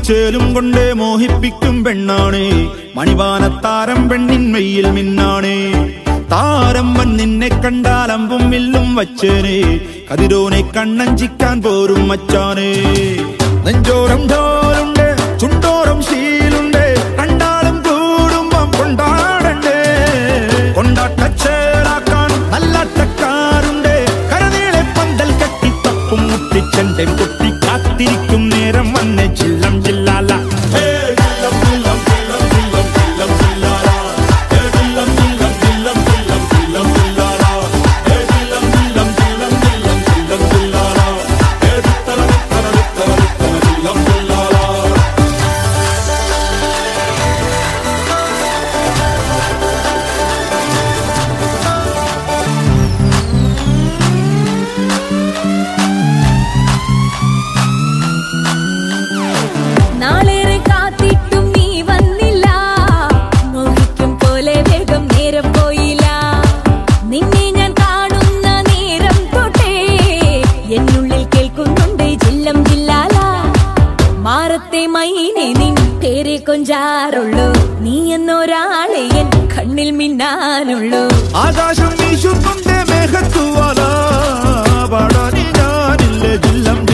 മണിച്ചേലും കൊണ്ടേ മോഹിപ്പിക്കും പെണ്ണാണേ മണിവാനത്താരം പെണ്ണിൻ മെയ്യിൽ മിന്നാണേ താരം വൻ നിന്നെ കണ്ടാൽ അമ്പും വില്ലും വച്ചേനെ കതിരോനെ കണ്ണഞ്ചിക്കാൻ പോരും മച്ചാനേ നെഞ്ചോരം ഢോലുണ്ട് ചുണ്ടോരം ശീലുണ്ട് കണ്ടാലും കൂടുമ്പം കൊണ്ടാടണ്ടേ കൊണ്ടാട്ടച്ചേലാക്കാൻ നല്ലാട്ടക്കാരുണ്ട് കരനീളെ പന്തൽ കെട്ടി തപ്പും മുട്ടിച്ചെന്റെ കുട്ടി കാത്തിരിക്കും നേരം വന്ന് ചില്ലം ചില്ലാല ഹേ, ചില്ലം, ചില്ലം, ചില്ലം, ചില്ലം, ചില്ലം, ചില്ലാല. ഹേ, ചില്ലം, ചില്ലം, ചില്ലം, ചില്ലം, ചില്ലം, ചില്ലാല. ഹേ, ചില്ലം, ചില്ലം, ചില്ലം, ചില്ലം, ചില്ലം, ചില്ലാല. ഹേ, ചിത്തര, ചിത്തര, ചിത്തര, ചിത്തര, ചില്ലം, ചില്ലാല. നാളേറെ കാത്തിട്ടും നീ വന്നില്ല മോഹിക്കും പോലെ വേഗം നേരം പോയില്ല നിന്നെ ഞാൻ കാണുന്ന നേരം തൊട്ടേ എന്നുള്ളിൽ കേൾക്കുന്നുണ്ട് ജില്ലം ജില്ലാല മാറത്തെ മൈനെ നിൻ പേരെ കൊഞ്ചാറുള്ളൂ നീ എന്നൊരാളെ എൻ കണ്ണിൽ മിന്നാനുള്ളൂ ആകാശം വീശുന്നുണ്ട് മേഘത്തുവാല പാടാനി ഞാനില്ല ജില്ലം